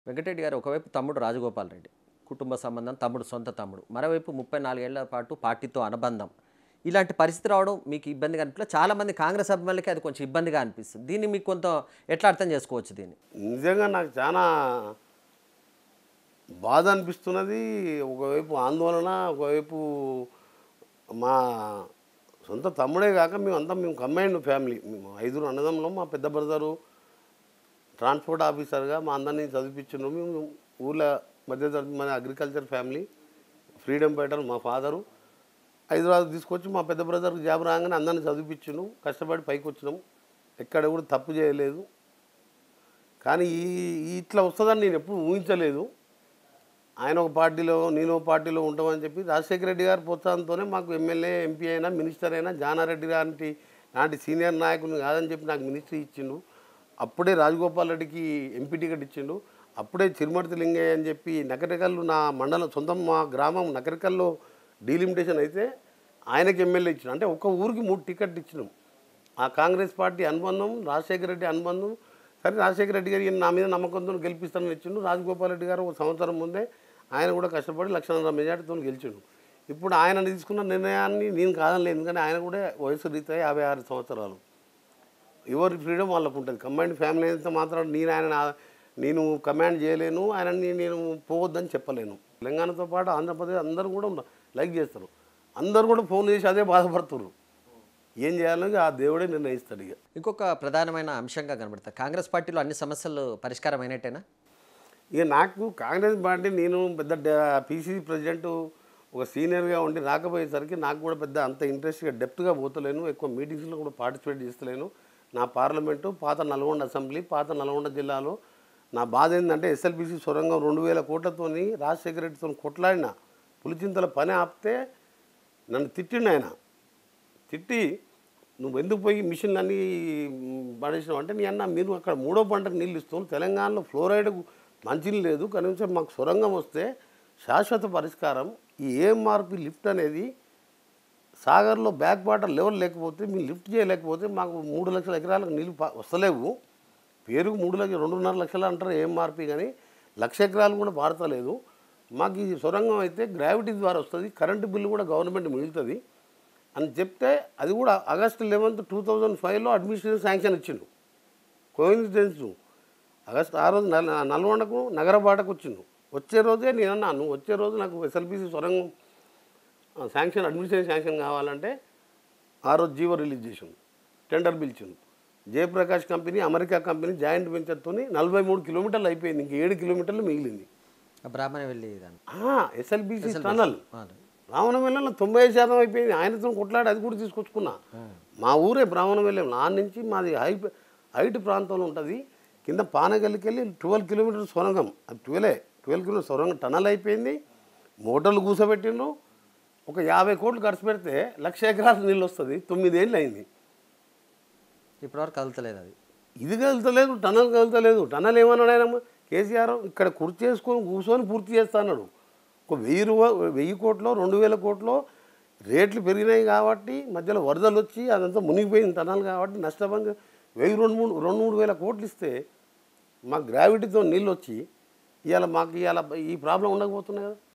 వెంకటరెడ్డి గారు ఒకవైపు తమ్ముడు రాజగోపాల్ రెడ్డి కుటుంబ సంబంధం తమ్ముడు సొంత తమ్ముడు మరోవైపు ముప్పై నాలుగేళ్ల పాటు పార్టీతో అనుబంధం ఇలాంటి పరిస్థితి రావడం మీకు ఇబ్బందిగా అనిపించలే చాలామంది కాంగ్రెస్ అభిమానులకి అది కొంచెం ఇబ్బందిగా అనిపిస్తుంది దీన్ని మీకు కొంత ఎట్లా అర్థం చేసుకోవచ్చు దీన్ని నిజంగా నాకు చాలా బాధ అనిపిస్తున్నది ఒకవైపు ఆందోళన ఒకవైపు మా సొంత తమ్ముడే కాక మేమంతా మేము కంబైన్డ్ ఫ్యామిలీ మేము ఐదుగురు అన్నదమ్ములో మా పెద్ద బ్రదరు ట్రాన్స్పోర్ట్ ఆఫీసర్గా మా అందరినీ చదివించున్నాం మేము ఊళ్ళో మధ్య తరగతి మన అగ్రికల్చర్ ఫ్యామిలీ ఫ్రీడమ్ ఫైటర్ మా ఫాదరు హైదరాబాద్ తీసుకొచ్చి మా పెద్ద బ్రదర్కి జాబ్ రాగానే అందరినీ చదివించినాం కష్టపడి పైకి వచ్చినాం ఎక్కడ కూడా తప్పు చేయలేదు కానీ ఈ ఈ ఇట్లా వస్తుందని నేను ఎప్పుడు ఊహించలేదు ఆయన ఒక పార్టీలో నేను ఒక పార్టీలో ఉంటామని చెప్పి రాజశేఖర రెడ్డి గారి ప్రోత్సాహంతోనే మాకు ఎమ్మెల్యే ఎంపీ అయినా మినిస్టర్ అయినా జానారెడ్డి గారి లాంటి సీనియర్ నాయకులు కాదని చెప్పి నాకు మినిస్ట్రీ ఇచ్చిండు అప్పుడే రాజగోపాల్ రెడ్డికి ఎంపీ టికెట్ ఇచ్చిండు అప్పుడే చిరుమర్తి లింగయ్య అని చెప్పి నకరికల్లు నా మండలం సొంతం మా గ్రామం నకరికల్లో డీలిమిటేషన్ అయితే ఆయనకి ఎమ్మెల్యే ఇచ్చిన అంటే ఒక్క ఊరికి మూడు టికెట్ ఇచ్చినాం ఆ కాంగ్రెస్ పార్టీ అనుబంధం రాజశేఖర రెడ్డి అనుబంధం సరే రాజశేఖర రెడ్డి గారు ఈయన నా మీద నమ్మకంతో గెలిపిస్తానని ఇచ్చిండు రాజగోపాల్ రెడ్డి గారు ఒక సంవత్సరం ముందే ఆయన కూడా కష్టపడి లక్షన్నర మెజార్టీతో గెలిచిండు ఇప్పుడు ఆయన తీసుకున్న నిర్ణయాన్ని నేను కాదని ఎందుకంటే ఆయన కూడా వయసు రీత్యా యాభై ఆరు సంవత్సరాలు ఎవరి ఫ్రీడమ్ వాళ్ళకు ఉంటుంది కంబైన్డ్ ఫ్యామిలీ అయితే మాత్రం నేను ఆయన నా- నేను కమాండ్ చేయలేను ఆయనని నేను పోవద్దని చెప్పలేను తెలంగాణతో పాటు ఆంధ్రప్రదేశ్ అందరూ కూడా ఉన్న- లైక్ చేస్తారు అందరూ కూడా ఫోన్ చేసి అదే బాధపడుతున్నారు ఏం చేయాలని ఆ దేవుడే నిర్ణయిస్తాడు ఇక ఇంకొక ప్రధానమైన అంశంగా కనబడుతుంది కాంగ్రెస్ పార్టీలో అన్ని సమస్యలు పరిష్కారం అయినట్టేనా ఇక నాకు కాంగ్రెస్ పార్టీ నేను పెద్ద పీసీసీ ప్రెసిడెంట్ ఒక సీనియర్గా ఉండి రాకపోయేసరికి నాకు కూడా పెద్ద అంత ఇంట్రెస్ట్గా డెప్త్గా పోతలేను ఎక్కువ మీటింగ్స్లో కూడా పార్టిసిపేట్ చేస్తలేను నా పార్లమెంటు పాత నల్గొండ అసెంబ్లీ పాత నల్గొండ జిల్లాలో నా బాధ ఏంటంటే ఎస్ఎల్బీసీ సొరంగం రెండు వేల కోట్లతోని రాజశేఖర రెడ్డితో కొట్లాడిన పులిచింతల పని ఆపితే నన్ను తిట్టిండు ఆయన తిట్టి నువ్వు ఎందుకు పోయి మిషన్లు అన్నీ పడేసినావు అంటే నీ అన్న మీరు అక్కడ మూడో పంటకు నీళ్ళు ఇస్తాం తెలంగాణలో ఫ్లోరైడ్ మంచిని లేదు కనీసం మాకు సొరంగం వస్తే శాశ్వత పరిష్కారం ఈ ఏఎంఆర్పి లిఫ్ట్ అనేది సాగర్లో బ్యాక్ వాటర్ లెవెల్ లేకపోతే మీరు లిఫ్ట్ చేయలేకపోతే మాకు మూడు లక్షల ఎకరాలకు నీళ్ళు పా- వస్తలేవు పేరుకు మూడు లక్షలు రెండున్నర లక్షలు అంటారు ఏఎంఆర్పి కానీ లక్ష ఎకరాలు కూడా పారతలేదు మాకు ఈ సొరంగం అయితే గ్రావిటీ ద్వారా వస్తుంది కరెంటు బిల్లు కూడా గవర్నమెంట్ మిగులుతుంది అని చెప్తే అది కూడా ఆగస్టు లెవెన్త్ టూ థౌజండ్ ఫైవ్లో అడ్మినిస్ట్రేషన్ శాంక్షన్ ఇచ్చిండు కోయిన్సిడెన్స్ ఆగస్టు ఆ రోజు నల్ నల్గొండకు నగరబాటకు వచ్చిండు వచ్చే రోజే నేను అన్నాను వచ్చే రోజు నాకు ఎస్ఎల్బీసీ సొరంగం ఆ, శాంక్షన్ అడ్మినిస్ట్రేషన్ శాంక్షన్ కావాలంటే ఆ రోజు జీవో రిలీజ్ చేసిండు టెండర్ పిలిచిండు Jayaprakash company America company joint వెంచర్తో నలభై మూడు కిలోమీటర్లు అయిపోయింది ఇంక ఏడు కిలోమీటర్లు మిగిలింది ఆ బ్రాహ్మణ వెళ్ళి దాన్ని ఎస్ఎల్బీసీ టనల్ అవును. బ్రాహ్మణవెల్లంలో తొంభై ఐదు శాతం అయిపోయింది ఆయనతో కొట్లాడి అది కూడా తీసుకొచ్చుకున్నా మా ఊరే బ్రాహ్మణవెల్లం నా నుంచి మాది హై హైట్ ప్రాంతంలో ఉంటుంది కింద పానగల్లికి వెళ్ళి ట్వెల్వ్ కిలోమీటర్స్ సొరంగం అది ట్వెల్వే ట్వెల్వ్ కిలోమీటర్ సొరంగం టనల్ అయిపోయింది మోటార్లు కూసబెట్టిండ్రు ఒక యాభై కోట్లు ఖర్చు పెడితే లక్ష ఎకరాలు నీళ్ళు వస్తుంది తొమ్మిదేళ్ళు అయింది ఇప్పటివరకు కదులుతలేదు అది ఇది కదులుతలేదు టనల్ కదులుతలేదు టనల్ ఏమన్నాడు ఆయన కేసీఆర్ ఇక్కడ కుర్చీ చేసుకొని కూర్చొని పూర్తి చేస్తా అన్నాడు ఒక వెయ్యి రూపా వెయ్యి కోట్లో రెండు వేల కోట్లో రేట్లు పెరిగినాయి కాబట్టి మధ్యలో వరదలు వచ్చి అదంతా మునిగిపోయింది టనల్ కాబట్టి నష్టపోయి వెయ్యి రెండు మూడు రెండు మూడు వేల కోట్లు ఇస్తే మాకు గ్రావిటీతో నీళ్ళు వచ్చి ఇవాళ మాకు ఇవాళ ఈ ప్రాబ్లం ఉండకపోతున్నాయి కదా